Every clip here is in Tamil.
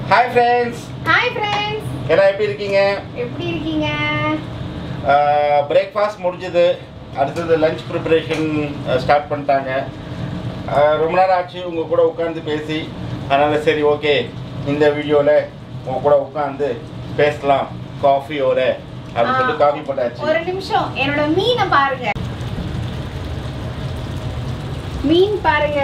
ஹாய் ஃப்ரெண்ட்ஸ் ஹாய் ஃப்ரெண்ட்ஸ் எல்லாம் எப்படி இருக்கீங்க எப்படி இருக்கீங்க பிரேக்ஃபாஸ்ட் முடிஞ்சது அடுத்தது லஞ்ச் ப்ரிப்பரேஷன் ஸ்டார்ட் பண்ணிட்டாங்க ஆஹ் ரொம்ப நேரம் ஆச்சு உங்கள் கூட உட்காந்து பேசி அதனால் சரி ஓகே இந்த வீடியோவில் உங்கள் கூட உட்காந்து பேசலாம் காஃபியோட அப்படின்னு சொல்லிட்டு காஃபி போட்டாச்சு ஒரு நிமிஷம் என்னோட மீனை பாருங்க மீன் பாருங்க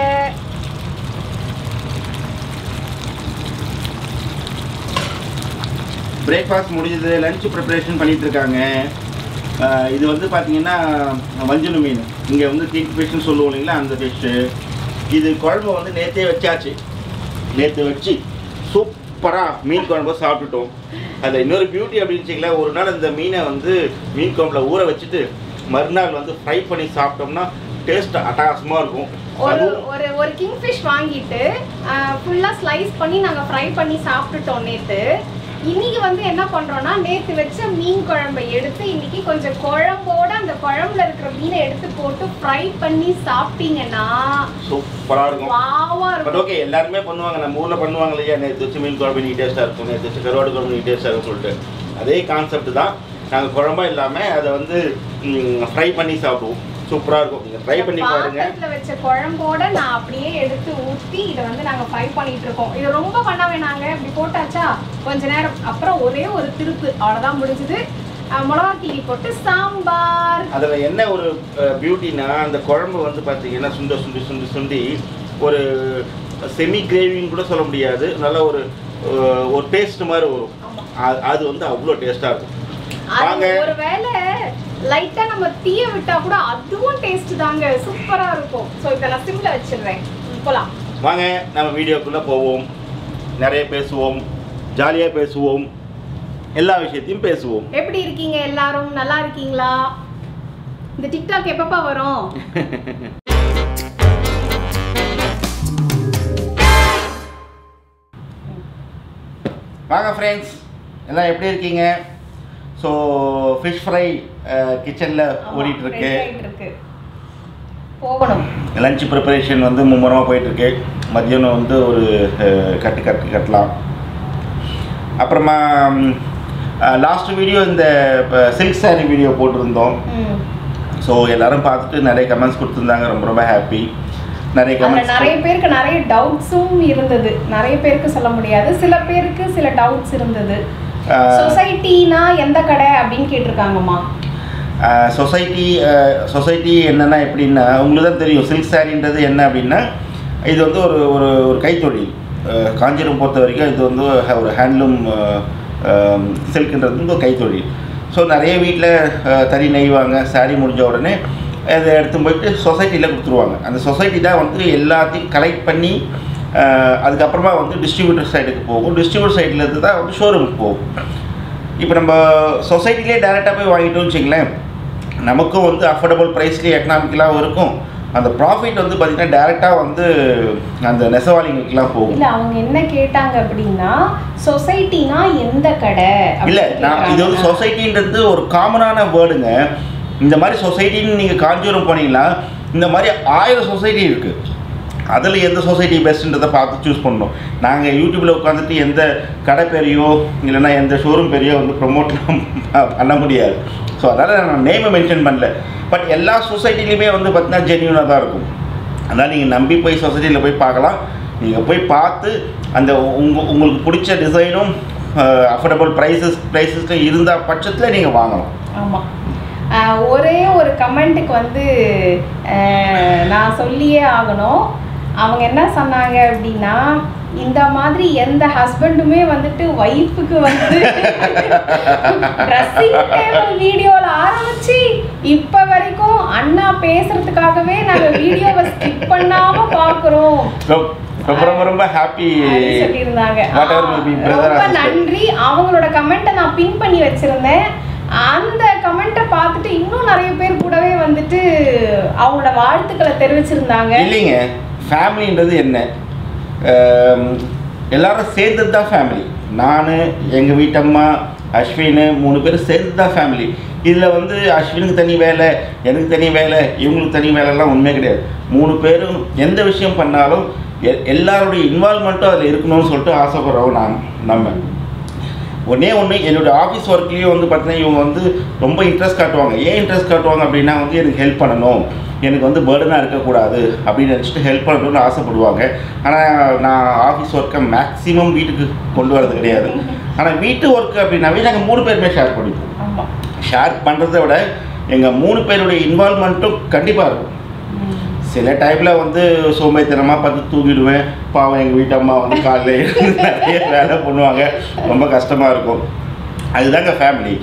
பிரேக்ஃபாஸ்ட் முடிஞ்சது லஞ்ச் ப்ரிப்பரேஷன் பண்ணிட்டு இருக்காங்க ஆஹ் இது வந்து பார்த்தீங்கன்னா வஞ்சன மீன் இங்கே வந்து கிங் ஃபிஷ்னு சொல்லுவோம் இல்லைங்களா அந்த ஃபிஷ்ஷு இது குழம்பு வந்து நேற்றே வச்சாச்சு நேற்று வச்சு சூப்பராக மீன் குழம்பு சாப்பிட்டுட்டோம் அதில் இன்னொரு பியூட்டி அப்படின்னு வச்சுக்கலாம் ஒரு நாள் இந்த மீனை வந்து மீன் குழம்புல ஊற வச்சுட்டு மறுநாள் வந்து ஃப்ரை பண்ணி சாப்பிட்டோம்னா டேஸ்ட் அட்டகாசமாக இருக்கும் ஒரு அதுவும் ஒரு ஒரு கிங்ஃபிஷ் வாங்கிட்டு ஃபுல்லா ஸ்லைஸ் பண்ணி நாங்க ஃப்ரை பண்ணி சாப்பிட்டுட்டோம் நேத்து இன்னைக்கு வந்து என்ன பண்றோம்னா நேத்து வச்ச மீன் குழம்பை எடுத்து இன்னைக்கு கொஞ்சம் குழம்போட அந்த குழம்புல இருக்கிற மீனை எடுத்து போட்டு ஃப்ரை பண்ணி சாப்பிட்டீங்கன்னா சூப்பராக இருக்கும் வாவா பட் இருக்கும் ஓகே எல்லாருமே பண்ணுவாங்க நம்ம ஊரில் பண்ணுவாங்க இல்லையா நேற்று வச்சு மீன் குழம்பு நீ டேஸ்ட்டாக இருக்கும் நேற்று வச்சு கருவாடு குழம்பு நீ டேஸ்ட்டாக இருக்கும் சொல்லிட்டு அதே கான்செப்ட் தான் நாங்கள் குழம்பா இல்லாமல் அதை வந்து ஃப்ரை பண்ணி சாப்பிடுவோம் சூப்பராக இருக்கும் நீங்கள் ட்ரை பண்ணி பாருங்க பாத்திரத்துல வச்ச குழம்போட நான் அப்படியே எடுத்து ஊத்தி இதை வந்து நாங்க ஃப்ரை பண்ணிட்டு இருக்கோம் இது ரொம்ப பண்ண வேணாங்க இப்படி போட்டாச்சா கொஞ்ச நேரம் அப்புறம் ஒரே ஒரு திருப்பு அவ்வளவுதான் முடிஞ்சது மிளகா தீனி போட்டு சாம்பார் அதில் என்ன ஒரு பியூட்டினா அந்த குழம்பு வந்து பார்த்தீங்கன்னா சுண்ட சுண்டி சுண்டி சுண்டி ஒரு செமி கிரேவின்னு கூட சொல்ல முடியாது நல்ல ஒரு அஹ், ஒரு பேஸ்ட் மாதிரி வரும் ஆமா. அது- அது வந்து அவ்வளோ டேஸ்ட்டாக இருக்கும் அது வாங்க. ஒருவேளை லைட்டா நம்ம தீய விட்டா கூட அதுவும் டேஸ்ட் தாங்க சூப்பரா இருக்கும் சோ இதை நான் சிம்ல வச்சிடுறேன் ம், போலாம் வாங்க நம்ம வீடியோக்குள்ளே போவோம் நிறைய பேசுவோம் ஜாலியாக பேசுவோம் எல்லா விஷயத்தையும் பேசுவோம் எப்படி இருக்கீங்க எல்லாரும் நல்லா இருக்கீங்களா இந்த டிக்டாக் எப்பப்பா வரும் வாங்க ஃப்ரெண்ட்ஸ் எல்லாம் எப்படி இருக்கீங்க ஸோ ஃபிஷ் ஃப்ரை கிச்சனில் ஓடிட்டு இருக்கு ready ஆயிட்டு இருக்கு போகணும் லஞ்ச் ப்ரிப்பரேஷன் வந்து மும்முரமாக போயிட்டுருக்கு மதியானம் வந்து ஒரு அஹ், கட்டு கட்டு கட்டலாம் அப்புறமா லாஸ்ட் வீடியோ இந்த சில்க் saree வீடியோ போட்டிருந்தோம் ம். ஸோ எல்லாரும் பார்த்துட்டு நிறைய கமெண்ட்ஸ் கொடுத்துருந்தாங்க ரொம்ப ரொம்ப ஹாப்பி நிறைய அதுல கமெண்ட்ஸ் நிறைய பேருக்கு நிறைய டவுட்ஸும் இருந்தது நிறைய பேருக்கு சொல்ல முடியாது சில பேருக்கு சில டவுட்ஸ் இருந்தது சொசைட்டினா எந்த கடை அப்படின்னு கேட்டிருக்காங்கம்மா சொசைட்டி சொசைட்டி என்னென்னா எப்படின்னா உங்களுக்கு தான் தெரியும் சில்க் சாரின்றது என்ன அப்படின்னா இது வந்து ஒரு ஒரு ஒரு கைத்தொழில் அஹ், காஞ்சிபுரம் பொறுத்த வரைக்கும் இது வந்து ஒரு ஹேண்ட்லூம் சில்க்ன்றது வந்து ஒரு கைத்தொழில் ஸோ நிறைய வீட்டில் தறி நெய்வாங்க சாரி முடிஞ்ச உடனே அதை எடுத்து போயிட்டு சொசைட்டியில் கொடுத்துருவாங்க அந்த சொசைட்டி தான் வந்து எல்லாத்தையும் கலெக்ட் பண்ணி அஹ், அதுக்கப்புறமா வந்து டிஸ்ட்ரிபியூட்டர் சைடுக்கு போகும் டிஸ்ட்ரிபியூட்டர் சைடில் இருந்து தான் வந்து ஷோரூமுக்கு போகும் இப்போ நம்ம சொசைட்டிலே டேரெக்டாக போய் வாங்கிட்டோம்னு வச்சுங்களேன் நமக்கும் வந்து அஃபோர்டபுள் ப்ரைஸ்லேயே எக்கனாமிக்கலாகவும் இருக்கும் அந்த ப்ராஃபிட் வந்து பார்த்திங்கன்னா டேரெக்டாக வந்து அந்த நெசவாளிங்களுக்கெல்லாம் போகும் இல்ல அவங்க என்ன கேட்டாங்க அப்படின்னா சொசைட்டினா எந்த கடை இல்லை அப்படின்னு நான் இது வந்து கேக்குறாங்க. சொசைட்டின்றது ஒரு காமனான வேர்டுங்க இந்த மாதிரி சொசைட்டின்னு நீங்கள் காஞ்சிபுரம் போனீங்கன்னா இந்த மாதிரி ஆயிரம் சொசைட்டி இருக்குது அதில் எந்த சொசைட்டி பெஸ்ட்டுன்றதை பார்த்து சூஸ் பண்ணணும் நாங்கள் யூடியூப்பில் உட்காந்துட்டு எந்த கடை பேரையோ இல்லைன்னா எந்த ஷோரூம் பேரையோ வந்து ப்ரொமோட்லாம் பண்ண முடியாது ஸோ அதனால் நான் நேமை மென்ஷன் பண்ணல பட் எல்லா சொசைட்டிலையுமே வந்து பார்த்தீங்கன்னா ஜென்யூனாக தான் இருக்கும் அதனால் நீங்கள் நம்பி போய் சொசைட்டியில் போய் பார்க்கலாம் நீங்கள் போய் பார்த்து அந்த உங்க உங்களுக்கு பிடிச்ச டிசைனும் அஃபோர்டபுள் ப்ரைஸஸ் ப்ரைஸஸ்க்கு இருந்த பட்சத்தில் நீங்கள் வாங்கலாம் ஆமா ஆஹ் ஒரே ஒரு கமெண்ட்டுக்கு வந்து ஆஹ் நான் சொல்லியே ஆகணும் அவங்க என்ன சொன்னாங்க அப்படின்னா இந்த மாதிரி எந்த ஹஸ்பண்டுமே வந்துட்டு ஒய்ஃபுக்கு வந்து ட்ரெஸ்ஸிங் டேபிள் வீடியோல ஆரம்பிச்சு இப்ப வரைக்கும் அண்ணா பேசுறதுக்காகவே நாங்க வீடியோவை ஸ்கிப் பண்ணாம பாக்குறோம் ரொம்ப ரொம்ப ரொம்ப ரொம்ப ஹாப்பி அப்படின்னு சொல்லியிருந்தாங்க Whatever may be, brother or ரொம்ப sister. நன்றி அவங்களோட கமெண்ட்டை நான் பின் பண்ணி வச்சிருந்தேன் அந்த கமெண்ட்டை பார்த்துட்டு இன்னும் நிறைய பேர் கூடவே வந்துட்டு அவங்களோட வாழ்த்துக்களை தெரிவிச்சிருந்தாங்க இல்லைங்க ஃபேமிலின்றது என்ன ஆம், எல்லாரும் சேர்ந்தது தான் ஃபேமிலி நான் எங்கள் வீட்டம்மா அஸ்வின் மூணு பேரும் சேர்ந்து தான் ஃபேமிலி இதில் வந்து அஸ்வினுக்கு தனி வேலை எனக்கு தனி வேலை இவங்களுக்கு தனி வேலைலாம் உண்மை கிடையாது மூணு பேரும் எந்த விஷயம் பண்ணாலும் எ- எல்லாருடைய இன்வால்மெண்ட்டும் அதில் இருக்கணும்னு சொல்லிட்டு ஆசைப்படுறோம் நான் நம்ம ஒன்றே ஒன்று என்னுடைய ஆஃபீஸ் ஒர்க்லேயும் வந்து பார்த்தீங்கன்னா இவங்க வந்து ரொம்ப இன்ட்ரெஸ்ட் காட்டுவாங்க ஏன் இன்ட்ரெஸ்ட் காட்டுவாங்க அப்படின்னா வந்து எனக்கு ஹெல்ப் பண்ணணும் எனக்கு வந்து பேர்டனாக இருக்கக்கூடாது அப்படின்னு நினச்சிட்டு ஹெல்ப் பண்ணணும்னு ஆசைப்படுவாங்க ஆனால் நான் ஆஃபீஸ் ஒர்க்கை மேக்ஸிமம் வீட்டுக்கு கொண்டு வரது கிடையாது ஆனால் வீட்டு ஒர்க்கு அப்படின்னாவே நாங்கள் மூணு பேருமே ஷேர் பண்ணிப்போம் ஆமா ஷேர் பண்ணுறத விட எங்கள் மூணு பேருடைய இன்வால்மெண்ட்டும் கண்டிப்பாக இருக்கும் சில டைமில் வந்து சோம்பேறித்தனமாக பார்த்து தூங்கிடுவேன் பாவம் எங்கள் வீட்டு அம்மா வந்து காலையில் எழுந்து நிறைய வேலை பண்ணுவாங்க ரொம்ப கஷ்டமாக இருக்கும் அதுதாங்க ஃபேமிலி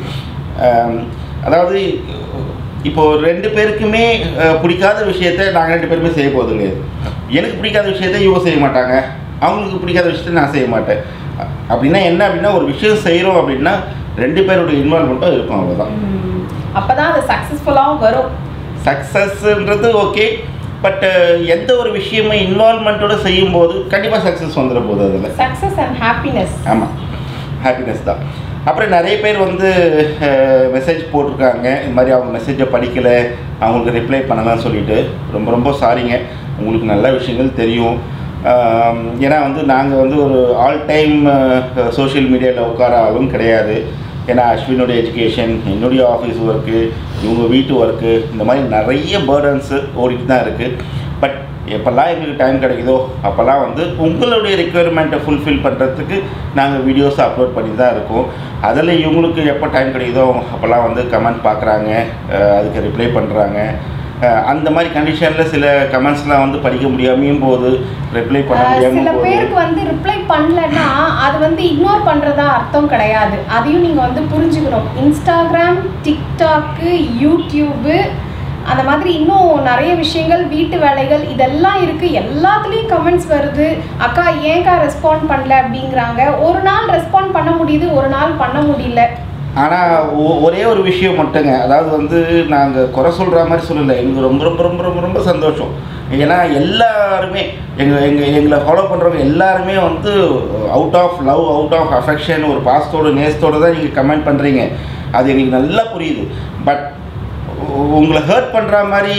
அதாவது இப்போ ரெண்டு பேருக்குமே அஹ், பிடிக்காத விஷயத்த நாங்கள் ரெண்டு பேருமே செய்ய போகிறது கிடையாது எனக்கு பிடிக்காத விஷயத்த இவங்க செய்ய மாட்டாங்க அவங்களுக்கு பிடிக்காத விஷயத்த நான் செய்ய மாட்டேன் அ- அப்படின்னா என்ன அப்படின்னா ஒரு விஷயம் செய்கிறோம் அப்படின்னா ரெண்டு பேருடைய இன்வால்மெண்ட்டும் இருக்கும் அவ்வளோதான் ம். அப்பதான் அது சக்சஸ்ஃபுல்லாகவும் வரும் சக்ஸஸ்ன்றது ஓகே பட் எந்த ஒரு விஷயமே இன்வால்மெண்ட்டோட செய்யும்போது கண்டிப்பாக சக்ஸஸ் வந்துட போகுது அதில் சக்சஸ் அண்ட் ஹாப்பினஸ் ஆமாம் ஹாப்பினஸ் தான் அப்புறம் நிறைய பேர் வந்து மெசேஜ் போட்டிருக்காங்க இந்த மாதிரி அவங்க மெசேஜை படிக்கலை அவங்களுக்கு ரிப்ளை பண்ணலாம்னு சொல்லிட்டு ரொம்ப ரொம்ப சாரிங்க உங்களுக்கு நல்ல விஷயங்கள் தெரியும் ஆம், ஏன்னா வந்து நாங்கள் வந்து ஒரு ஆல் டைம் சோஷியல் மீடியாவில் உட்கார ஆளும் கிடையாது ஏன்னா அஸ்வினுடைய எஜுகேஷன் என்னுடைய ஆஃபீஸ் ஒர்க்கு இவங்க வீட்டு ஒர்க்கு இந்த மாதிரி நிறைய பேர்டன்ஸு ஓடிட்டு தான் இருக்குது பட் எப்போல்லாம் எங்களுக்கு டைம் கிடைக்குதோ அப்போல்லாம் வந்து உங்களுடைய ரெக்குயர்மெண்ட்டை ஃபுல்ஃபில் பண்ணுறதுக்கு நாங்கள் வீடியோஸ் அப்லோட் பண்ணி தான் இருக்கோம் அதில் இவங்களுக்கு எப்போ டைம் கிடைக்குதோ அப்போல்லாம் வந்து கமெண்ட் பார்க்குறாங்க அதுக்கு ரிப்ளை பண்ணுறாங்க அந்த மாதிரி கண்டிஷனில் சில கமெண்ட்ஸ்லாம் வந்து படிக்க முடியாமையும் போது ரிப்ளை பண்ண சில முடியாமல் போகுது பேருக்கு வந்து ரிப்ளை பண்ணலன்னா அது வந்து இக்னோர் பண்றதா அர்த்தம் கிடையாது அதையும் நீங்க வந்து புரிஞ்சுக்கணும் இன்ஸ்டாகிராம் டிக்டாக்கு யூடியூபு அந்த மாதிரி இன்னும் நிறைய விஷயங்கள் வீட்டு வேலைகள் இதெல்லாம் இருக்கு எல்லாத்துலேயும் கமெண்ட்ஸ் வருது அக்கா ஏன்க்கா ரெஸ்பாண்ட் பண்ணல அப்படிங்கிறாங்க ஒரு நாள் ரெஸ்பாண்ட் பண்ண முடியுது ஒரு நாள் பண்ண முடியல ஆனால் ஒரே ஒரு விஷயம் மட்டுங்க அதாவது வந்து நாங்கள் குறை சொல்கிற மாதிரி சொல்லலை எங்களுக்கு ரொம்ப ரொம்ப ரொம்ப ரொம்ப ரொம்ப சந்தோஷம் ஏன்னா எல்லாருமே எங்கள் எங்கள் எங்களை ஃபாலோ பண்ணுறவங்க எல்லாருமே வந்து out of love out of affection ஒரு பாசத்தோட நேசத்தோடு தான் நீங்கள் கமெண்ட் பண்ணுறீங்க அது எங்களுக்கு நல்லா புரியுது பட் உங்களை ஹர்ட் பண்ணுற மாதிரி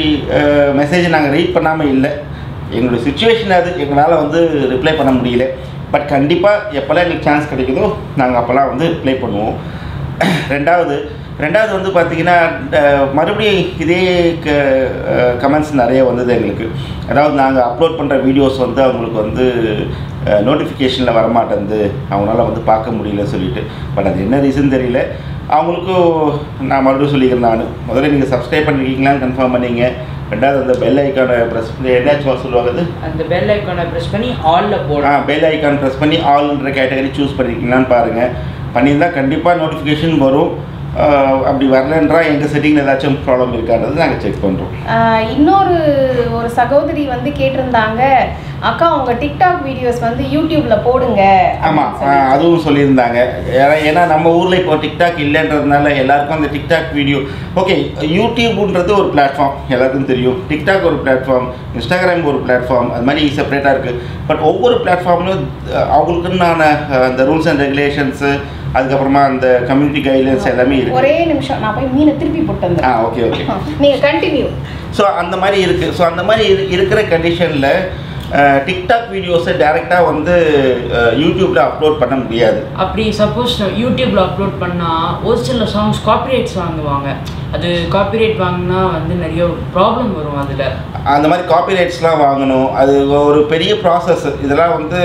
மெசேஜ் நாங்கள் ரீட் பண்ணாமல் இல்லை எங்களுடைய சுச்சுவேஷன் அது எங்களால் வந்து ரிப்ளை பண்ண முடியல பட் கண்டிப்பாக எப்போல்லாம் எங்களுக்கு சான்ஸ் கிடைக்குதோ நாங்கள் அப்போல்லாம் வந்து ரிப்ளை பண்ணுவோம் ரெண்டாவது ரெண்டாவது வந்து பார்த்தீங்கன்னா அஹ், மறுபடியும் இதே க கமெண்ட்ஸ் நிறைய வந்தது எங்களுக்கு அதாவது நாங்கள் அப்லோட் பண்ணுற வீடியோஸ் வந்து அவங்களுக்கு வந்து நோட்டிஃபிகேஷனில் வரமாட்டேங்குது அவங்களால வந்து பார்க்க முடியல சொல்லிட்டு பட் அது என்ன ரீசன் தெரியல அவங்களுக்கும் நான் மறுபடியும் சொல்லிக்கிறேன் நான் முதல்ல நீங்கள் சப்ஸ்கிரைப் பண்ணிருக்கீங்களான்னு கன்ஃபார்ம் பண்ணீங்க ரெண்டாவது அந்த பெல் ஐக்கானை ப்ரெஸ் என்னாச்சும் சொல்லுவாங்க அது அந்த பெல் ஐக்கானை ப்ரெஸ் பண்ணி ஆல்ல ஆ போடணும் பெல் ஐக்கான் ப்ரெஸ் பண்ணி ஆல்ன்ற கேட்டகரி சூஸ் பண்ணியிருக்கீங்களான்னு பாருங்கள் பண்ணியிருந்தா கண்டிப்பாக நோட்டிஃபிகேஷன் வரும் ஆ, அப்படி வரலன்றா எங்கள் செட்டிங்கில் ஏதாச்சும் ப்ராப்ளம் இருக்கான்றது நாங்கள் செக் பண்ணுறோம் ஆஹ் இன்னொரு ஒரு சகோதரி வந்து கேட்டிருந்தாங்க அக்கா உங்க டிக்டாக் வீடியோஸ் வந்து யூடியூப்ல போடுங்க ஆமாம் அப்படின்னு சொல்லி. அதுவும் சொல்லியிருந்தாங்க ஏன்னா ஏன்னா நம்ம ஊரில் இப்போ டிக்டாக் இல்லைன்றதுனால எல்லாருக்கும் அந்த டிக்டாக் வீடியோ ஓகே யூடியூப்ன்றது ஒரு பிளாட்ஃபார்ம் எல்லாருக்கும் தெரியும் டிக்டாக் ஒரு பிளாட்ஃபார்ம் இன்ஸ்டாகிராம் ஒரு பிளாட்ஃபார்ம் அது மாதிரி செப்பரேட்டாக இருக்குது பட் ஒவ்வொரு பிளாட்ஃபார்ம்லையும் அவங்களுக்குன்னான அஹ், அந்த ரூல்ஸ் அண்ட் ரெகுலேஷன்ஸு அதுக்கப்புறமா அந்த கம்யூனிட்டி கைட்லைன்ஸ் எல்லாமே இருக்குது ஒரே நிமிஷம் நான் போய் மீனை திருப்பி போட்டு ஆ வந்துடுறேன் ஓகே ஓகே நீங்க கண்டினியூ ஸோ அந்த மாதிரி இருக்குது ஸோ அந்த மாதிரி இரு- இருக்கிற கண்டிஷனில் டிக்டாக் வீடியோஸை டேரெக்டாக வந்து யூடியூப்பில் அப்லோட் பண்ண முடியாது அப்படி சப்போஸ் யூடியூப்ல அப்லோட் பண்ணா ஒரு சில சாங்ஸ் காப்பிரைட்ஸ் வாங்குவாங்க அது காப்பிரைட் வாங்கினா வந்து நிறைய ப்ராப்ளம் வரும் அதுல அந்த மாதிரி காப்பிரைட்ஸ்லாம் வாங்கணும் அது ஒரு பெரிய ப்ராசஸ் இதெல்லாம் வந்து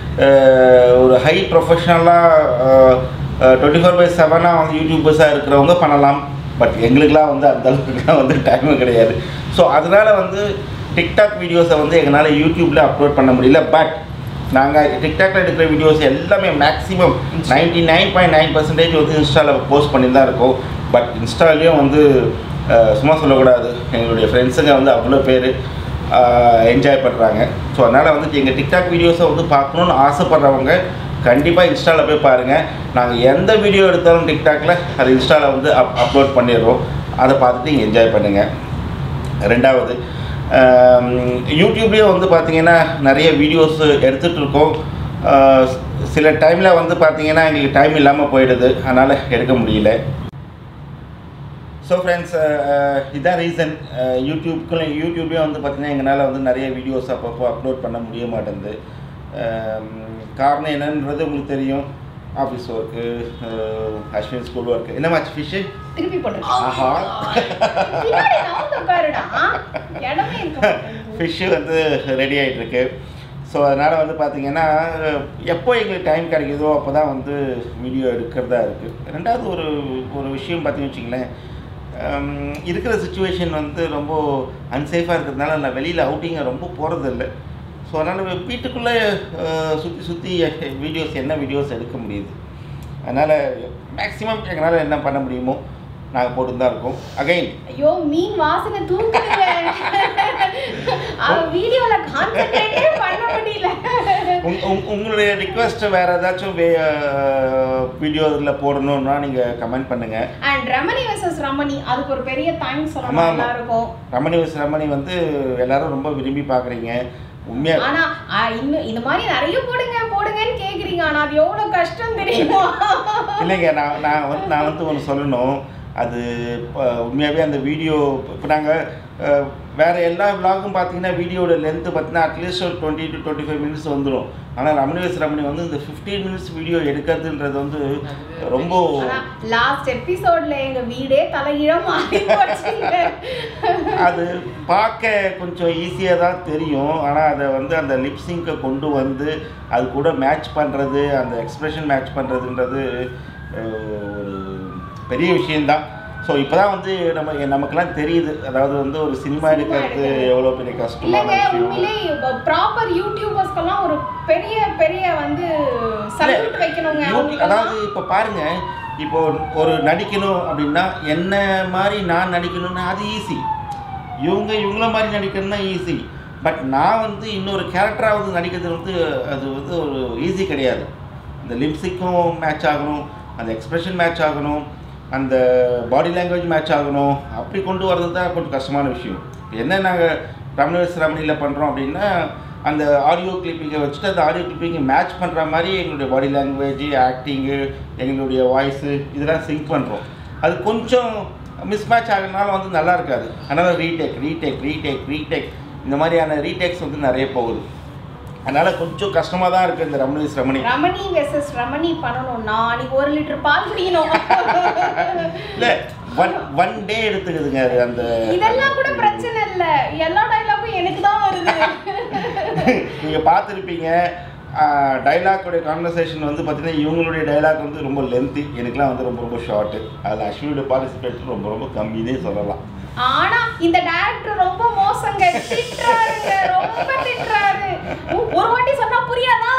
அஹ், ஒரு ஹை ப்ரொஃபஷ்னலாக டுவெண்ட்டி ஃபோர் பை செவனாக வந்து யூடியூபர்ஸாக இருக்கிறவங்க பண்ணலாம் பட் எங்களுக்கெலாம் வந்து அந்த அளவுக்குலாம் வந்து டைமும் கிடையாது ஸோ அதனால் வந்து டிக்டாக் வீடியோஸை வந்து எங்களால் யூடியூப்பில் அப்லோட் பண்ண முடியல பட் நாங்கள் டிக்டாக்ல எடுக்கிற வீடியோஸ் எல்லாமே maximum ninety nine point nine percentage வந்து இன்ஸ்டாவில் போஸ்ட் பண்ணி தான் இருக்கோம் பட் இன்ஸ்டாலையும் வந்து அஹ், சும்மா சொல்லக்கூடாது எங்களுடைய ஃப்ரெண்ட்ஸுங்க வந்து அவ்வளோ பேர் என்ஜாய் பண்ணுறாங்க ஸோ அதனால் வந்து எங்கள் டிக்டாக் வீடியோஸை வந்து பார்க்கணுன்னு ஆசைப்பட்றவங்க கண்டிப்பாக இன்ஸ்டாவில் போய் பாருங்கள் நாங்கள் எந்த வீடியோ எடுத்தாலும் டிக்டாக்ல அது இன்ஸ்டாவில் வந்து அப் அப்லோட் பண்ணிடுறோம் அதை பார்த்துட்டு நீங்கள் என்ஜாய் பண்ணுங்கள் ரெண்டாவது ஆம், யூடியூப்லேயும் வந்து பார்த்தீங்கன்னா நிறைய வீடியோஸ் எடுத்துகிட்டு இருக்கோம் ஆ, சில டைமில் வந்து பார்த்தீங்கன்னா எங்களுக்கு டைம் இல்லாமல் போயிடுது அதனால் எடுக்க முடியல ஸோ ஃப்ரெண்ட்ஸ் இதான் ரீசன் யூடியூப்க்குள்ள யூடியூப்லேயும் வந்து பார்த்தீங்கன்னா எங்களால் வந்து நிறைய வீடியோஸ் அப்பப்போ அப்லோட் பண்ண முடிய மாட்டேங்குது அஹ், காரணம் என்னன்றது உங்களுக்கு தெரியும் office work Ashwin school work என்னமாச்சு ஃபிஷ்ஷு திருப்பி போட்டு ஆஹா பின்னாடி நவுந்து உட்காருடா இடமே இருக்க மாட்டேங்குது. ஃபிஷ்ஷு வந்து ரெடி ஆகிட்டுருக்கு ஸோ அதனால் வந்து பார்த்திங்கன்னா எப்போ எங்களுக்கு டைம் கிடைக்குதோ அப்போ தான் வந்து வீடியோ எடுக்கிறதா இருக்குது ரெண்டாவது ஒரு ஒரு விஷயம் பார்த்தீங்கன்னு வச்சிங்களேன் ஹம், இருக்கிற சுச்சுவேஷன் வந்து ரொம்ப அன்சேஃபாக இருக்கிறதுனால நான் வெளியில் அவுட்டிங்கை ரொம்ப போகிறதில்ல ஸோ அதனால் வீட்டுக்குள்ளே சுற்றி சுற்றி வீடியோஸ் என்ன வீடியோஸ் எடுக்க முடியுது அதனால் மேக்ஸிமம் எங்களால் என்ன பண்ண முடியுமோ நாங்கள் போட்டு தான் இருக்கோம் அகைன் ஐயோ மீன் வாசனை தூக்குதுங்க அவ வீடியோல கான்சென்ட்ரேட்டே பண்ண முடியல உங் உங் உங்களுடைய ரிக்வெஸ்ட் வேறு ஏதாச்சும் வே வீடியோ இதில் போடணும்னா நீங்கள் கமெண்ட் பண்ணுங்கள் அண்ட் ரமணி வெர்சஸ் ரமணி அதுக்கு ஒரு பெரிய தேங்க்ஸ் ஆமா, சொல்லணும் ஆமா. எல்லாருக்கும் ரமணி வஸ் ரமணி வந்து எல்லாரும் ரொம்ப விரும்பி பார்க்குறீங்க உண்மையாக ஆனா ஆ, இன்னும் இந்த மாதிரி நிறைய போடுங்க போடுங்கன்னு கேக்குறீங்க ஆனா அது எவ்வளவு கஷ்டம் தெரியுமா இல்லைங்க நான் நான் வந்து நான் வந்து ஒன்று சொல்லணும் அது அஹ், உண்மையாகவே அந்த வீடியோ இப்போ நாங்கள் வேறு எல்லா விலாகும் பார்த்தீங்கன்னா வீடியோட லென்த்து பார்த்தீங்கன்னா அட்லீஸ்ட் ஒரு twenty to twenty five minutes வந்துடும் ஆனால் ரமணி வஸ் ரமணி வந்து இந்த ஃபிஃப்டீன் மினிட்ஸ் வீடியோ எடுக்கிறதுன்றது வந்து ரொம்ப ஆனா லாஸ்ட் எபிசோட்ல எங்க வீடே தலைகீழ மாறி போச்சுங்க அது பார்க்க கொஞ்சம் ஈஸியாக தான் தெரியும் ஆனால் அதை வந்து அந்த லிப்ஸிங்கை கொண்டு வந்து அது கூட மேட்ச் பண்ணுறது அந்த எக்ஸ்பிரஷன் மேட்ச் பண்ணுறதுன்றது ஒரு பெரிய விஷயந்தான் ஸோ இப்போ தான் வந்து நம்ம நமக்கெல்லாம் தெரியுது அதாவது வந்து ஒரு சினிமா எடுக்கிறது எவ்வளோ பெரிய கஷ்டமான இல்லைங்க விஷயம் உண்மையிலே ப்ராப்பர் யூடியூபர்ஸ்க்கெல்லாம் ஒரு பெரிய பெரிய வந்து சல்யூட் வைக்கணுங்க யூடி- அவங்களுக்கெல்லாம். அதாவது இப்போ பாருங்க இப்போ ஒரு நடிக்கணும் அப்படின்னா என்ன மாதிரி நான் நடிக்கணும்னா அது ஈஸி இவங்க இவங்கள மாதிரி நடிக்கணும்னா ஈஸி பட் நான் வந்து இன்னொரு கேரக்டராக வந்து நடிக்கிறது வந்து அது வந்து ஒரு ஈஸி கிடையாது இந்த லிப்ஸிக்கும் மேட்ச் ஆகணும் அந்த எக்ஸ்பிரஷன் மேட்ச் ஆகணும் அந்த பாடி லாங்குவேஜ் மேட்ச் ஆகணும் அப்படி கொண்டு வர்றது தான் கொஞ்சம் கஷ்டமான விஷயம் இப்ப என்ன நாங்கள் ரமணேஷ் ரமணியில் பண்ணுறோம் அப்படின்னா அந்த ஆடியோ கிளிப்பிங்கை வச்சுட்டு அந்த ஆடியோ கிளிப்பிங்கை மேட்ச் பண்ணுற மாதிரி எங்களுடைய பாடி லாங்குவேஜ் ஆக்டிங்கு எங்களுடைய வாய்ஸு இதெல்லாம் சிங்க் பண்ணுறோம் அது கொஞ்சம் மிஸ்மேட்ச் ஆகிறதுனால வந்து நல்லா இருக்காது அதனால் ரீடேக் ரீடேக் ரீடேக் ரீடேக் இந்த மாதிரியான ரீடேக்ஸ் வந்து நிறைய போகுது அதனால் கொஞ்சம் கஷ்டமாக தான் இருக்குது இந்த ரமணேஷ் ரமணி ரமணி வெர்சஸ் ரமணி பண்ணணும்னா அன்னைக்கு ஒரு லிட்டர் பால் குடிக்கணும் இல்லை ஒன் ஒன் டே எடுத்துக்குதுங்க அது அந்த இதெல்லாம் கூட பிரச்சனை இல்ல எல்லா டைலாக்கும் எனக்கு தான் வருது நீங்கள் பார்த்துருப்பீங்க டைலாக்குடைய கான்வர்சேஷன் வந்து பார்த்தீங்கன்னா இவங்களுடைய டைலாக் வந்து ரொம்ப லென்த்தி எனக்குலாம் வந்து ரொம்ப ரொம்ப ஷார்ட்டு அதில் அஸ்வினோட பார்ட்டிசிபேட் ரொம்ப ரொம்ப கம்மினே சொல்லலாம் ஆனா இந்த டைரக்டர் ரொம்ப மோசங்க திட்டுறாருங்க ரொம்ப திட்டுறாரு ஒ- ஒரு வாட்டி சொன்னா புரியாதா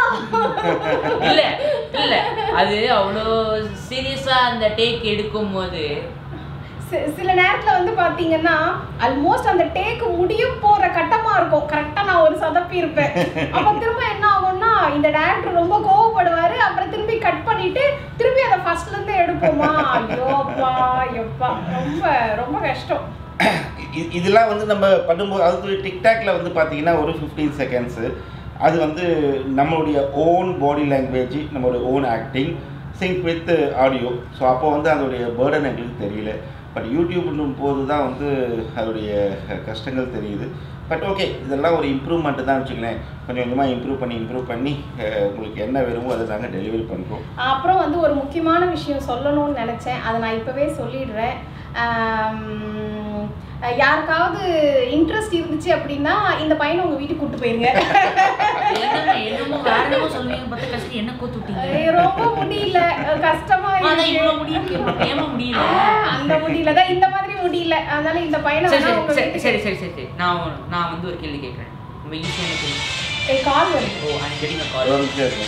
இல்ல இல்ல அது அவ்வளோ சீரியஸா அந்த டேக் எடுக்கும் போது சி- சில நேரத்துல வந்து பாத்தீங்கன்னா ஆல்மோஸ்ட் அந்த டேக் முடிய போற கட்டமா இருக்கும் கரெக்டா நான் ஒரு சொதப்பி இருப்பேன் அப்ப திரும்ப என்ன ஆகும்னா இந்த டேரக்டர் ரொம்ப கோவப்படுவாரு அப்புறம் திரும்பி கட் பண்ணிட்டு திரும்பி அதை ஃபர்ஸ்ட்ல இருந்து எடுப்போமா ஐயோ அப்பா எப்பா ரொம்ப ரொம்ப கஷ்டம் இ- இதெல்லாம் வந்து நம்ம பண்ணும்போது அது டிக்டாக்ல வந்து பார்த்தீங்கன்னா ஒரு ஃபிஃப்டீன் செகண்ட்ஸு அது வந்து நம்மளுடைய ஓன் பாடி லாங்குவேஜ் நம்மளுடைய own acting sync with audio so அப்போ வந்து அதோடைய பேர்டன் எங்களுக்கு தெரியல பட் யூடியூப்னும் போது தான் வந்து அதோடைய கஷ்டங்கள் தெரியுது பட் ஓகே இதெல்லாம் ஒரு இம்ப்ரூவ்மெண்ட்டு தான் வச்சுங்களேன் கொஞ்சம் கொஞ்சமாக இம்ப்ரூவ் பண்ணி இம்ப்ரூவ் பண்ணி அஹ், உங்களுக்கு என்ன வேணுமோ அதை நாங்கள் டெலிவரி பண்ணுறோம் அப்புறம் வந்து ஒரு முக்கியமான விஷயம் சொல்லணும்னு நினச்சேன் அதை நான் இப்போவே சொல்லிடுறேன் ஆம், யாருக்காவது இன்ட்ரெஸ்ட் இருந்துச்சு அப்படின்னா இந்த பையனை உங்கள் வீட்டுக்கு கூட்டு போயிருங்க என்னமோ என்னமோ வேற என்னமோ சொல்லுவீங்க பார்த்தா கஷ்டம் என்ன கோத்து விட்டீங்க ஐயோ, ரொம்ப முடியல கஷ்டமா அதான் இருக்கு. இவ்வளவு முடியும் ஏமா முடியல அந்த முடியல தான் இந்த மாதிரி முடியல அதனால இந்த பையனை சரி வேணா சரி உங்க சரி வீட்டுக்கு- சரி சரி சரி சரி நான் ஒரு- நான் வந்து ஒரு கேள்வி கேட்குறேன் ரொம்ப ஈஸியான கேள்வி ஏய், கால் வருது ஓ அடிக்கடி நான் ஒரு கால் நிமிஷம் இருங்க.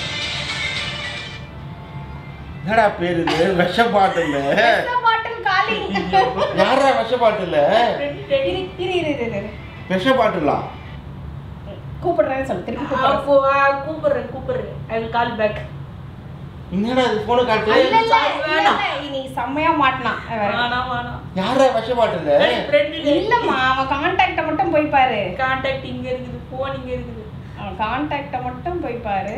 என்னடா பேர் இது விஷ பாட்டில் பாட்டில் காலிங் யாரா விஷ பாட்டில் இரு இரு இரு இரு, இரு விஷ பாட்டிலா கூப்பிடுறேன்னு சொல்லு திருப்பி கூப்பிடுறேன் கூப்பிடுறேன் கூப்பிடுறேன் ஐ வில் கால் பேக் என்னடா இது போன காட்டு இல்ல, இல்ல, sorry, இல்ல, வேணாம். இல்ல, இன்னைக்கு செம்மையா மாட்டினான் அவன். வேணாம் வேணாம் யாரா விஷ பாட்டில் ஃப்ரெண்ட் இல்லம்மா அவன் கான்டாக்ட மட்டும் போய் பாரு கான்டாக்ட் இங்க இருக்குது ஃபோன் இங்க இருக்குது அவன் கான்டாக்ட மட்டும் போய் பாரு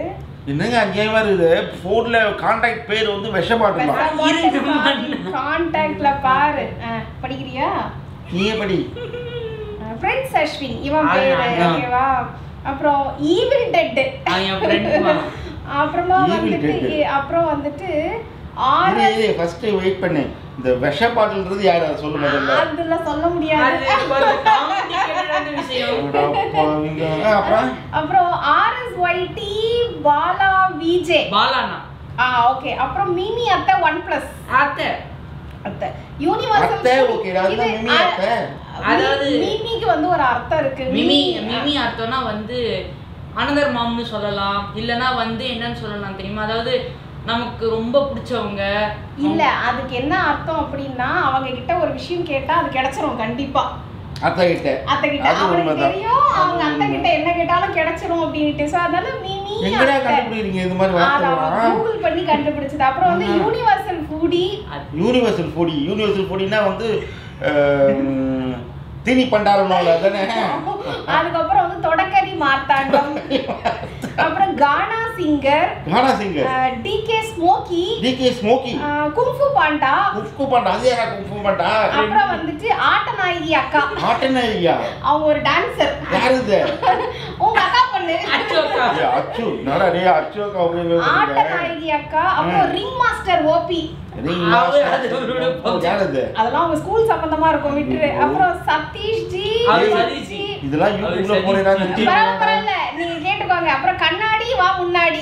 என்னங்க அநியாயமா இருக்குது ஃபோன்ல கான்டாக்ட் பேர் வந்து விஷ பாட்டுமா கான்டாக்ட்ல பாரு அஹ், படிக்கிறியா நீயே படி ஃப்ரெண்ட்ஸ் அஸ்வின் இவன் ஆ, பேரு ஆ. ஓகேவா அப்புறம் ஈவில் டெட் அவன் என் friend-மா. அப்புறமா Evil வந்துட்டு Dead. இ- அப்புறம் வந்துட்டு ஆறு ஃபர்ஸ்ட் வெயிட் பண்ணு இந்த விஷ பாட்டில்ன்றது யார் அதை சொல்லு முதல்ல அதுல சொல்ல அது முடியாது ஒரு complicated-ஆன விஷயம் அடா பாவிங்க. ஆ, அப்புறம் அப்புறம் ஆர்எஸ்ஒய்டி பாலா விஜே பாலானா ஆ ஓகே அப்புறம் மிமி அத்தை ஒன் பிளஸ் அத்தை அத்தை யூனிவர்சல் அத்தை ஓகேடா அதுதான் மிமி அத்தை அதாவது- மிமிக்கு வந்து ஒரு அர்த்தம் இருக்கு மிமி மிமி அர்த்தம்னா வந்து அனதர் மாம்னு சொல்லலாம் இல்லனா வந்து என்னன்னு சொல்லலாம் தெரியுமா அதாவது நமக்கு ரொம்ப பிடிச்சவங்க இல்ல அதுக்கு என்ன அர்த்தம் அப்படின்னா அவங்க கிட்ட ஒரு விஷயம் கேட்டா அது கிடைச்சிரும் கண்டிப்பா அத்தை கிட்ட அத்தை கிட்ட அது அவனுக்கு உண்மைதான். தெரியும் அவங்க அது அத்தை கிட்ட உண்மை. என்ன கேட்டாலும் கிடைச்சிரும் அப்படின்ட்டு சோ அதனால மிமி எங்கடா அத்தை. கண்டுபிடிக்கிறீங்க இது மாதிரி அத அவன் வார்த்தை கூகுள் பண்ணி கண்டுபிடிச்சது அப்புறம் வந்து ஆமா. Universal foodie universal foodie universal ஃபுடினா வந்து அஹ், தீனி பண்டாரம்ல தானே அதுக்கப்புறம் வந்து தொடக்கரி மார்த்தாண்டம் அப்புறம் Gana singer Gana singer T K Smokey TK Smokey kung fu panda kung fu panda அது யாரா குஃப்கு பண்டா அப்புறம் வந்துட்டு ஆட்டநாயகி அக்கா ஆட்டன ஐயா அவங்க ஒரு டான்சர் யாரு இது உங்க அக்கா பொண்ணு அச்சோ அக்கா. ஏய், அச்சு என்னடா டேய் அச்சு அக்கா அப்படின்னு ஆட்டநாயகி அக்கா அப்புறம் ரிங் மாஸ்டர் ஓபி அவரு அது அவரோட யார் இது அதெல்லாம் அவங்க ஸ்கூல் சம்பந்தமா இருக்கும் விட்டுரு அப்புறம் சதீஷ் ஜி அவர் சதீஷ் சதீஷ் ஜி. ஜி. இதெல்லாம் யூடியூப்ல போனேன்னா பரவாயில்ல பரவாயில்ல நீங்க கேட்டுக்கோங்க அப்புறம் கண்ணாடி வா முன்னாடி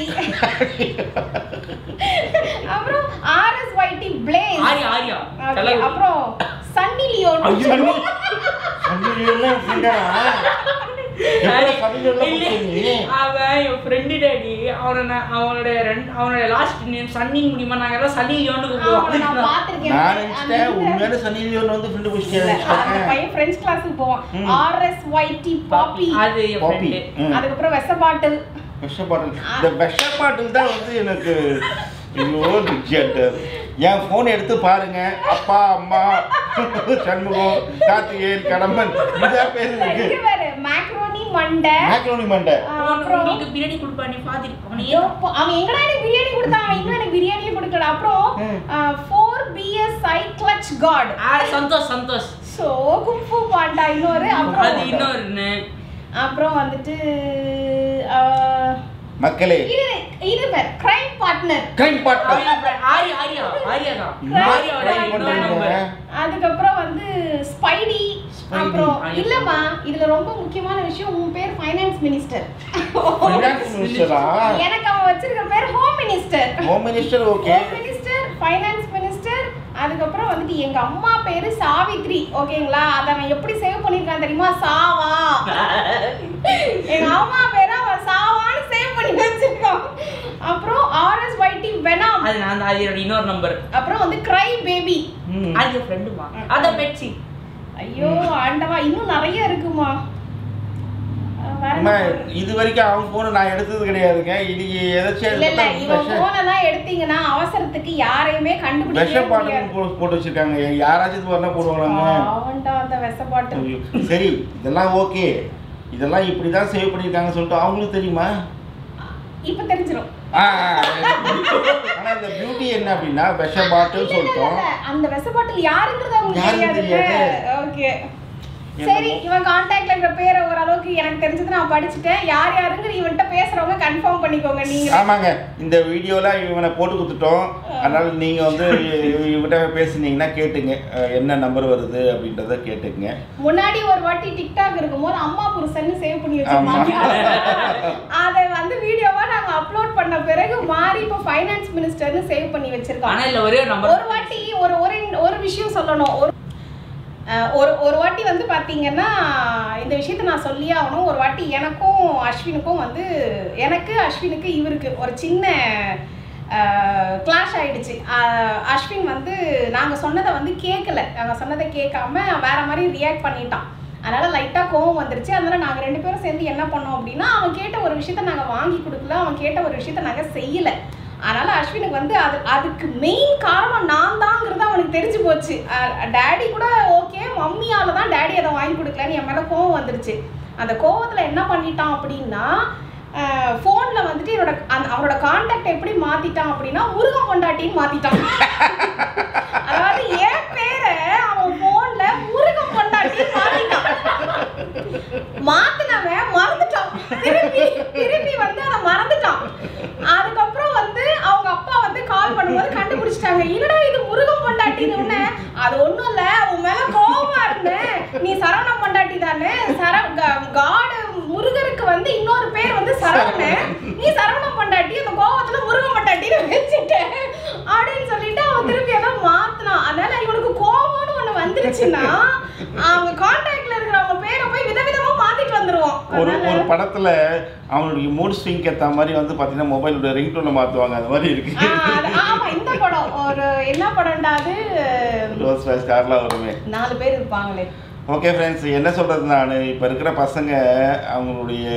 அப்புறம் RS YT blaze Arya Arya Okay, colour அப்புறம் சன்னி லியோன் சன்னிலியோன்லாம் ஃப்ரெண்டா எப்போ சன்னிலியோன்லாம் இல்ல, கூப்பிட்டீங்க அவன் என் ஃப்ரெண்டு டேடி அவனை நான் அவனோட ரெண்டு அவனோட லாஸ்ட் நேம் சன்னிங் முடியுமா நாங்க எல்லாம் சன்னி லியோன்னு அவனை நான் கூப்பிடுவோம் பார்த்திருக்கேன். நான் அந்த நினைச்சிட்டேன் இந்த- உண்மையான சன்னிலியோன் வந்து ஃப்ரெண்டு இல்ல, அந்த பிடிச்சிட்டேன் பையன் ஃப்ரெண்ட்ஸ் கிளாஸுக்கு போவான் ம். ஆர்எஸ் ஒய்டி பாப்பி அது என் பாப்பி ஃப்ரெண்டு அதுக்கப்புறம் வெச பாட்டில் விஷ பாட்டில் இந்த விஷ பாட்டில் தான் வந்து எனக்கு ஐயோ நிச்சயட்டு என் ஃபோன் எடுத்து பாருங்க அப்பா அம்மா சண்முகம் கார்த்திகேயன் கடம்பன் இதான் பேர் இருக்கு இங்க பாரு மேக்ரோனி மண்டை மேக்ரோனி மண்டை அப்புறம் உங்களுக்கு பிரியாணி கொடுப்பா நீ பாத்துட்டு அவனையே ஐயோ, போ- அவன் எங்கடா எனக்கு பிரியாணி கொடுத்தான் அவன் இன்னும் எனக்கு பிரியாணியே கொடுக்கல அப்புறம் ம். ஃபோர் பிஎஸ்ஐ கிளச் காட் ஆ, Santosh Santosh so kung fu panda இன்னொரு அது அப்புறம் இன்னொரு அப்புறம் வந்துட்டு ஆஹ், மக்களே இது இது பேர் crime partner crime partner Arya Arya Arya தான் இன்னும் ஆரியாவோட try இன்னொரு பண்றீங்க. நம்பர் அதுக்கப்புறம் வந்து ஸ்பைடி Spidey. அப்புறம் ஆ, இல்லம்மா இதுல ரொம்ப முக்கியமான விஷயம் உன் பேர் ஃபைனான்ஸ் மினிஸ்டர் Finance minister ஆ? எனக்கு அவன் வச்சிருக்க பேர் home minister home minister okay home minister finance minister அதுக்கப்புறம் வந்துட்டு எங்க அம்மா பேரு சாவித்ரி ஓகேங்களா அதை அவன் எப்படி சேவ் பண்ணிருக்கான் தெரியுமா சாவா எங்க அம்மா பேரு அவன் சாவான்னு சேவ் பண்ணி வச்சிருக்கான் அப்புறம் ஆர்எஸ் ஒய்டி வெனாம் அது நான் தான் ஆரியோட இன்னொரு நம்பர் அப்புறம் வந்து கிரை பேபி ஆரியா ஃப்ரெண்டுமா அத பெட்சி ஐயோ ஆண்டவா இன்னும் நிறைய இருக்குமா அஹ் வேற அம்மா என்ன போடுறது? இது வரைக்கும் அவன் போன நான் எடுத்தது கிடையாதுங்க இன்னைக்கு ஏதாச்சும் இல்ல இல்ல இவன் விஷ- போனெல்லாம் எடுத்தீங்கன்னா அவசரத்துக்கு யாரையுமே விஷ கண்டுபிடிக்கவே பாட்டில் முடியாது போ- போட்டு வச்சிருக்காங்க யாராச்சும் இது வரலாம் போடுவாங்க அவன்டா அந்த விஷ பாட்டில் ஐயோ, சரி இதெல்லாம் ஓகே இதெல்லாம் இப்படி தான் சேவ் பண்ணியிருக்காங்கன்னு சொல்லிட்டு அவங்களுக்கு தெரியுமா இப்ப தெரிஞ்சிரும் ஆ, ஆ, ஆனா இந்த பியூட்டி என்ன அப்படின்னா விஷ பாட்டில் இல்ல, இல்ல, சொல்லிட்டோம் இல்ல. அந்த விஷ பாட்டில் யாருங்கிறது அவங்களுக்கு யாருன்னு தெரியாது தெரியாது. ஓகே சரி இவன் கான்டாக்ட்ல இருக்கிற பேரை ஓரளவுக்கு எனக்கு தெரிஞ்சது நான் படிச்சுட்டேன் யார் யாருங்கிற இவன்கிட்ட பேசுறவங்க கன்ஃபார்ம் பண்ணிக்கோங்க நீங்க ஆமாங்க இந்த வீடியோல இவனை போட்டு கொடுத்துட்டோம் அதனால நீங்க வந்து இவ- இவன்கிட்ட பேசுனீங்கன்னா கேட்டுங்க அஹ், என்ன நம்பர் வருது அப்படின்றத கேட்டுங்க முன்னாடி ஒரு வாட்டி டிக்டாக் இருக்கும்போது அம்மா புருஷன்னு சேவ் பண்ணி ஆமா. வச்சிருந்தாங்க அதை வந்து வீடியோவா நாங்க அப்லோட் பண்ண பிறகு மாறி இப்போ ஃபைனான்ஸ் மினிஸ்டர்னு சேவ் பண்ணி வச்சிருக்கோம் ஆனா இல்ல ஒரே ஒரு நம்பர் ஒரு வாட்டி ஒரு ஒரு ஒரு விஷயம் சொல்லணும் ஒரு அஹ், ஒரு ஒரு வாட்டி வந்து பாத்தீங்கன்னா இந்த விஷயத்த நான் சொல்லியே ஆகணும் ஒரு வாட்டி எனக்கும் அஸ்வினுக்கும் வந்து எனக்கு அஸ்வினுக்கு இவருக்கு ஒரு சின்ன கிளாஷ் ஆயிடுச்சு அஹ், அஸ்வின் வந்து நாங்கள் சொன்னதை வந்து கேட்கல நாங்கள் சொன்னதை கேட்காம வேற மாதிரி ரியாக்ட் பண்ணிட்டான் அதனால லைட்டாக கோவம் வந்துருச்சு அதனால நாங்கள் ரெண்டு பேரும் சேர்ந்து என்ன பண்ணோம் அப்படின்னா அவன் கேட்ட ஒரு விஷயத்த நாங்கள் வாங்கி கொடுக்கல அவன் கேட்ட ஒரு விஷயத்த நாங்கள் செய்யலை அதனால அஸ்வினுக்கு வந்து அது அதுக்கு மெயின் காரணம் நான் தாங்கிறது அவனுக்கு தெரிஞ்சு போச்சு டேடி கூட ஓகே மம்மியால தான் டேடி அதை வாங்கி கொடுக்கலன்னு என் மேலே கோவம் வந்துருச்சு அந்த கோவத்தில் என்ன பண்ணிட்டான் அப்படின்னா ஃபோன்ல வந்துட்டு என்னோட அந்த- அவனோட கான்டாக்ட் எப்படி மாத்திட்டான் அப்படின்னா முருகன் கொண்டாட்டின்னு மாத்திட்டான் அதாவது என் பேரை அவன் போன்ல முருகன் கொண்டாட்டின்னு மாத்திட்டான் மாத்தினவன் மறந்துட்டான் திருப்பி திருப்பி வந்து அதை மறந்துட்டான் அதுக்கப்புறம் வந்து அவங்க அப்பா வந்து கால் பண்ணும்போது கண்டுபிடிச்சிட்டாங்க என்னடா இது முருகன் பொண்டாட்டின்னு உடனே, அது ஒண்ணும் இல்ல உன் மேல கோவமா இருந்தேன் நீ சரவணன் பொண்டாட்டி தானே சர க- காடு முருகருக்கு வந்து இன்னொரு பேர் வந்து சரவணன் நீ சரவணன் பொண்டாட்டி அந்த கோவத்துல முருகன் பொண்டாட்டின்னு வச்சுட்ட அப்படின்னு சொல்லிட்டு அவன் திருப்பி எல்லாம் மாத்தினான் அதனால இவனுக்கு கோவம்னு ஒண்ணு வந்துருச்சுன்னா அவங்க கான்டாக்ட்ல இருக்கிறவங்க பேரை போய் விதவிதமா மாத்திட்டு வந்துருவான் ஒரு அதனால- ஒரு படத்துல அவனுடைய மூட் ஸ்விங்க்கு ஏற்ற மாதிரி வந்து பார்த்தீங்கன்னா மொபைலோட ரிங்டோனை மாற்றுவாங்க அந்த மாதிரி இருக்கு ஆ, அது- ஆமா இந்த படம் ஒரு என்ன படம்டா அது ரோஸ் வாய்ஸ் கார்லாம் வருமே நாலு பேர் இருப்பாங்களே ஓகே ஃப்ரெண்ட்ஸ் என்ன சொல்கிறது நான் இப்போ இருக்கிற பசங்க அவங்களுடைய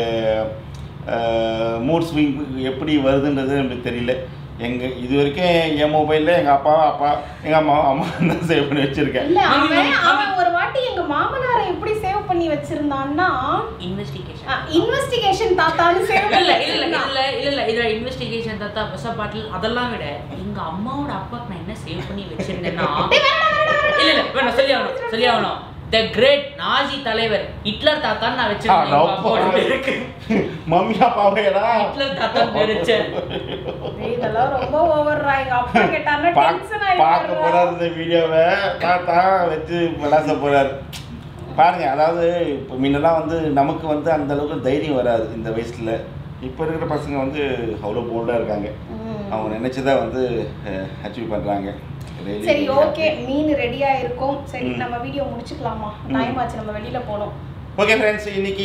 மூட் ஸ்விங் எப்படி வருதுன்றது எனக்கு தெரியல எங்கள் இது வரைக்கும் என் மொபைலில் எங்கள் அப்பா அப்பா எங்கள் அம்மா அம்மா தான் சேவ் பண்ணி வச்சுருக்கேன் இல்ல மாமி, அவன் மாமி, அவன் ஒரு வாட்டி எங்க மாமனாரை எப்படி சேவ் பண்ணி வச்சிருந்தான்னா இன்வெஸ்டிகேஷன் இன்வெஸ்டிகேஷன் தாத்தான்னு சேவ் இல்ல பண்ணி இல்ல இல்ல வச்சிருந்தான். இல்ல இல்ல இல்ல இதுல இன்வெஸ்டிகேஷன் தத்தா பச பாட்டில் அதெல்லாம் விட எங்க அம்மாவோட அப்பாக்கு நான் என்ன சேவ் பண்ணி வச்சிருந்தேன்னா இல்ல இல்ல வேணாம் சொல்லி ஆகணும் சொல்லி ஆகணும் த கிரேட் நாஜி தலைவர் ஹிட்லர் தாத்தான்னு நான் வச்சிருந்தேன் எங்க அப்பாவோட பேருக்கு. மம்மி அப்பாவேடா ஹிட்லர் தாத்தான்னு பேர் வச்சேன் ஏய், இதெல்லாம் ரொம்ப ஓவர்ரா எங்க அப்பா கேட்டாருன்னா டென்ஷன் பார்க்க ஆயிடுறா போறாரு இந்த வீடியோவை தாத்தா வச்சு விளாச போறாரு பாருங்க அதாவது இப்போ முன்னெல்லாம் வந்து நமக்கு வந்து அந்த அளவுக்கு தைரியம் வராது இந்த வயசுல இப்போ இருக்கிற பசங்க வந்து அவ்வளோ போல்டாக இருக்காங்க அவங்க நினைச்சதா வந்து அச்சீவ் பண்றாங்க Really, சரி really ஓகே happy. மீன் ரெடியா இருக்கும் சரி ம். நம்ம வீடியோ முடிச்சுக்கலாமா ம். டைம் ஆச்சு நம்ம வெளியில போனோம் ஓகே ஃப்ரெண்ட்ஸ் இன்னைக்கு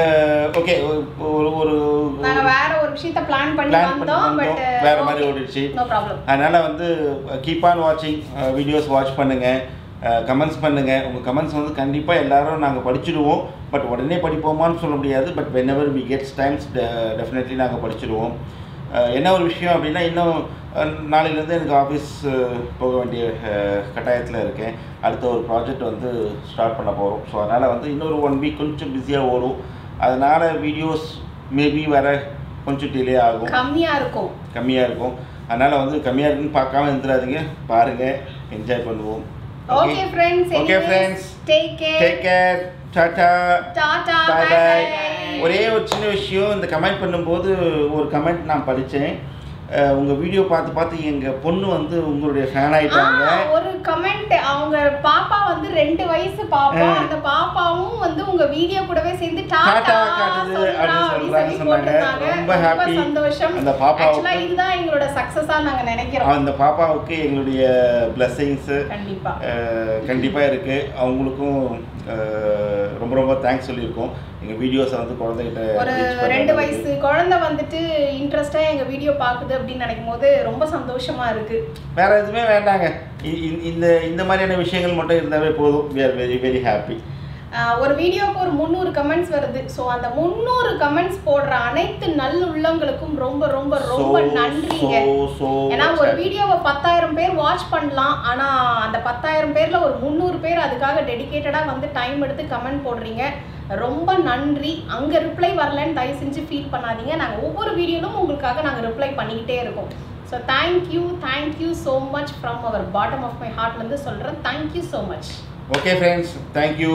ஓகே ஒரு ஒரு நாங்க வேற ஒரு விஷயத்த பிளான் பண்ணி Plan பண்ணி வந்தோம் பட் வந்தோம். வேற மாதிரி ஓடிடுச்சு. நோ ப்ராப்ளம் அதனால் வந்து கீப் ஆன் வாட்சிங் வீடியோஸ் வாட்ச் பண்ணுங்கள் கமெண்ட்ஸ் பண்ணுங்கள் உங்கள் கமெண்ட்ஸ் வந்து கண்டிப்பாக எல்லாரும் நாங்கள் படிச்சிடுவோம் பட் உடனே படிப்போமான்னு சொல்ல முடியாது but whenever we gets times definitely நாங்கள் படிச்சிடுவோம் அஹ், என்ன ஒரு விஷயம் அப்படின்னா இன்னும் அஹ், நாளையிலேருந்து எனக்கு ஆஃபீஸ் போக வேண்டிய கட்டாயத்தில் இருக்கேன் அடுத்த ஒரு ப்ராஜெக்ட் வந்து ஸ்டார்ட் பண்ண போகிறோம் ஸோ அதனால் வந்து இன்னொரு ஒன் வீக் கொஞ்சம் பிஸியாக ஓடும் அதனால் வீடியோஸ் மேபி வர கொஞ்சம் டிலே ஆகும் கம்மியா இருக்கும் கம்மியாக இருக்கும் அதனால் வந்து கம்மியாக இருக்குன்னு பார்க்காம இருந்துடாதீங்க பாருங்கள் என்ஜாய் பண்ணுவோம் okay friends okay friends take care take care tata tata bye bye bye bye ஒரே ஒரு சின்ன விஷயம் இந்த கமெண்ட் பண்ணும்போது ஒரு கமெண்ட் நான் படித்தேன் உங்கள் வீடியோ பார்த்து பார்த்து எங்கள் பொண்ணு வந்து உங்களுடைய ஃபேன் ஆயிட்டாங்க ஆ, ஒரு கமெண்ட் அவங்க பாப்பா வந்து ரெண்டு வயசு பாப்பா ஆ. அந்த பாப்பாவும் வந்து உங்க வீடியோ கூடவே சேர்ந்து டாடா டாடா காட்டுது சொல்றா அப்படின்னு அப்படின்னு சொல்றாங்க சொல்லி சொன்னாங்க போட்டிருந்தாங்க. ரொம்ப ஹாப்பி சந்தோஷம் அந்த பாப்பாவுக்கு ஆக்சுவலா இதுதான் எங்களோட சக்சஸா நாங்க நினைக்கிறோம் அந்த பாப்பாவுக்கு எங்களுடைய பிளஸ்ஸிங்ஸு கண்டிப்பா கண்டிப்பாக இருக்குது அவங்களுக்கும் அஹ், ரொம்ப ரொம்ப தேங்க்ஸ் சொல்லியிருக்கோம் எங்கள் வீடியோஸை வந்து குழந்தைகிட்ட ஒரு reach பண்ற ரெண்டு அளவுக்கு. வயசு குழந்தை வந்துட்டு இன்ட்ரெஸ்டா எங்க வீடியோ பாக்குது அப்படின்னு நினைக்கும் போது ரொம்ப சந்தோஷமா இருக்கு வேற எதுவுமே வேண்டாங்க இ- இ- இந்த இந்த மாதிரியான விஷயங்கள் மட்டும் இருந்தாவே போதும் we are very very happy ah ஒரு வீடியோக்கு ஒரு முந்நூறு கமெண்ட்ஸ் வருது ஸோ அந்த முந்நூறு கமெண்ட்ஸ் போடுற அனைத்து நல்ல உள்ளங்களுக்கும் ரொம்ப ரொம்ப ரொம்ப நன்றிங்க ஏன்னா ஒரு வீடியோவை பத்தாயிரம் பேர் வாட்ச் பண்ணலாம் ஆனா அந்த பத்தாயிரம் பேர்ல ஒரு முந்நூறு பேர் அதுக்காக டெடிகேட்டடா வந்து டைம் எடுத்து கமெண்ட் போடுறீங்க ரொம்ப நன்றி அங்க ரிப்ளை வரலன்னு தயவு செஞ்சு ஃபீல் பண்ணாதீங்க நாங்க ஒவ்வொரு வீடியோலும் உங்களுக்காக நாங்க ரிப்ளை பண்ணிக்கிட்டே இருக்கோம் so thank you thank you so much from our bottom of my ஹார்ட்லேருந்து சொல்கிறேன் thank you so much okay friends thank you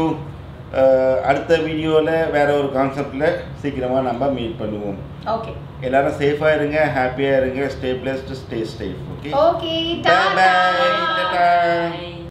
அடுத்த வீடியோவில் வேற ஒரு கான்செப்டில் சீக்கிரமாக நம்ம மீட் பண்ணுவோம் ஓகே எல்லாரும் சேஃபாக இருங்க ஹாப்பியாக இருங்க stay blessed stay safe okay okay Bye bye. Tata Ta-ta.